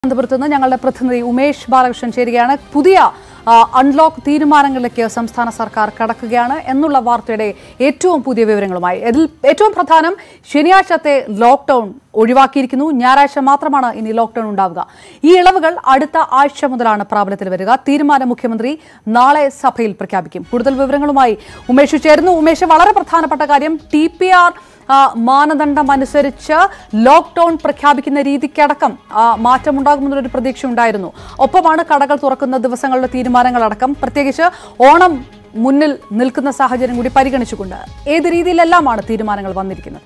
തിരുവനന്തപുരത്ത് നിന്ന് ഞങ്ങളുടെ പ്രതിനിധി ഉമേഷ് ബാലകൃഷ്ണൻ ചേരുകയാണ് പുതിയ ആ, അൺലോക്ക് തീരുമാനങ്ങളിലേക്ക് സംസ്ഥാന സർക്കാർ കടക്കുകയാണ് എന്നുള്ള വാർത്തയുടെ ഏറ്റവും പുതിയ വിവരങ്ങളുമായി ഇതിൽ ഏറ്റവും പ്രധാനം ശനിയാഴ്ചത്തെ ലോക്ക്ഡൌൺ ഒഴിവാക്കിയിരിക്കുന്നു ഞായറാഴ്ച മാത്രമാണ് ഇനി ലോക്ക്ഡൌൺ ഉണ്ടാവുക ഈ ഇളവുകൾ അടുത്ത ആഴ്ച മുതലാണ് പ്രാബല്യത്തിൽ വരിക തീരുമാനം മുഖ്യമന്ത്രി നാളെ സഭയിൽ പ്രഖ്യാപിക്കും കൂടുതൽ വിവരങ്ങളുമായി ഉമേഷ് ചേരുന്നു ഉമേഷ് വളരെ പ്രധാനപ്പെട്ട കാര്യം ടി പി ആർ ആ, മാനദണ്ഡം അനുസരിച്ച് ലോക്ക്ഡൌൺ പ്രഖ്യാപിക്കുന്ന രീതിക്കടക്കം ആ, മാറ്റമുണ്ടാകുമെന്നൊരു പ്രതീക്ഷ ഉണ്ടായിരുന്നു ഒപ്പമാണ് കടകൾ തുറക്കുന്ന ദിവസങ്ങളുടെ തീരുമാനങ്ങളടക്കം പ്രത്യേകിച്ച് ഓണം മുന്നിൽ നിൽക്കുന്ന സാഹചര്യം കൂടി പരിഗണിച്ചുകൊണ്ട് ഏത് രീതിയിലെല്ലാമാണ് തീരുമാനങ്ങൾ വന്നിരിക്കുന്നത്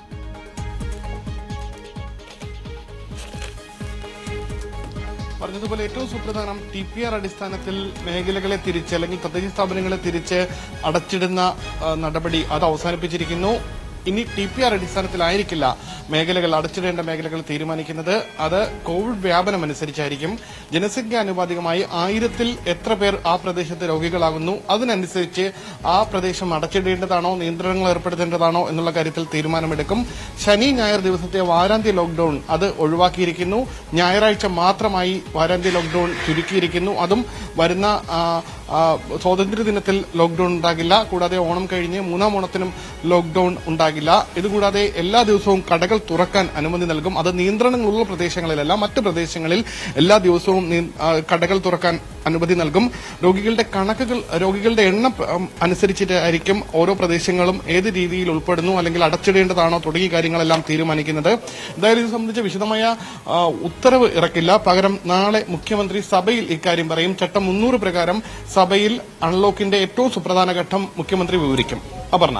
പറഞ്ഞതുപോലെ ഏറ്റവും സുപ്രധാനം ടി പി ആർ അടിസ്ഥാനത്തിൽ മേഖലകളെ തിരിച്ച് അല്ലെങ്കിൽ തദ്ദേശ സ്ഥാപനങ്ങളെ തിരിച്ച് അടച്ചിടുന്ന ആ, നടപടി അത് അവസാനിപ്പിച്ചിരിക്കുന്നു ഇനി ടി പി ആർ അടിസ്ഥാനത്തിലായിരിക്കില്ല മേഖലകൾ അടച്ചിടേണ്ട മേഖലകൾ തീരുമാനിക്കുന്നത് അത് കോവിഡ് വ്യാപനം അനുസരിച്ചായിരിക്കും ജനസംഖ്യ അനുപാതികമായി ആയിരത്തിൽ എത്ര പേർ ആ പ്രദേശത്ത് രോഗികളാകുന്നു അതിനനുസരിച്ച് ആ പ്രദേശം അടച്ചിടേണ്ടതാണോ നിയന്ത്രണങ്ങൾ ഏർപ്പെടുത്തേണ്ടതാണോ എന്നുള്ള കാര്യത്തിൽ തീരുമാനമെടുക്കും ശനി ഞായർ ദിവസത്തെ വാരാന്ത്യ ലോക്ഡൌൺ അത് ഒഴിവാക്കിയിരിക്കുന്നു ഞായറാഴ്ച മാത്രമായി വാരാന്ത്യ ലോക്ഡൌൺ ചുരുക്കിയിരിക്കുന്നു അതും വരുന്ന ആ, ആ, സ്വാതന്ത്ര്യദിനത്തിൽ ലോക്ഡൌൺ ഉണ്ടാകില്ല കൂടാതെ ഓണം കഴിഞ്ഞ് മൂന്നാം ഓണത്തിനും ലോക്ഡൌൺ ഉണ്ടാകില്ല ഇതുകൂടാതെ എല്ലാ ദിവസവും കടകൾ തുറക്കാൻ അനുമതി നൽകും അത് നിയന്ത്രണങ്ങളുള്ള പ്രദേശങ്ങളിലല്ല മറ്റ് പ്രദേശങ്ങളിൽ എല്ലാ ദിവസവും നീ- ആ, കടകൾ തുറക്കാൻ അനുമതി നൽകും രോഗികളുടെ കണക്കുകൾ രോഗികളുടെ എണ്ണം ഉം, അനുസരിച്ചിട്ടായിരിക്കും ഓരോ പ്രദേശങ്ങളും ഏത് രീതിയിൽ ഉൾപ്പെടുന്നു അല്ലെങ്കിൽ അടച്ചിടേണ്ടതാണോ തുടങ്ങിയ കാര്യങ്ങളെല്ലാം തീരുമാനിക്കുന്നത് എന്തായാലും ഇത് സംബന്ധിച്ച് വിശദമായ ആ, ഉത്തരവ് ഇറക്കില്ല പകരം നാളെ മുഖ്യമന്ത്രി സഭയിൽ ഇക്കാര്യം പറയും ചട്ടം മുന്നൂറ് പ്രകാരം സഭയിൽ അൺലോക്കിന്റെ ഏറ്റവും സുപ്രധാന ഘട്ടം മുഖ്യമന്ത്രി വിവരിക്കും അപർണ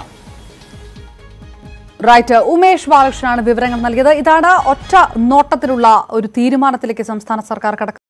റൈറ്റ് ഉമേഷ് ബാലകൃഷ്ണനാണ് വിവരങ്ങൾ നൽകിയത് ഇതാണ് ഒറ്റ നോട്ടത്തിലുള്ള ഒരു തീരുമാനത്തിലേക്ക് സംസ്ഥാന സർക്കാർ കടക്കുന്നത്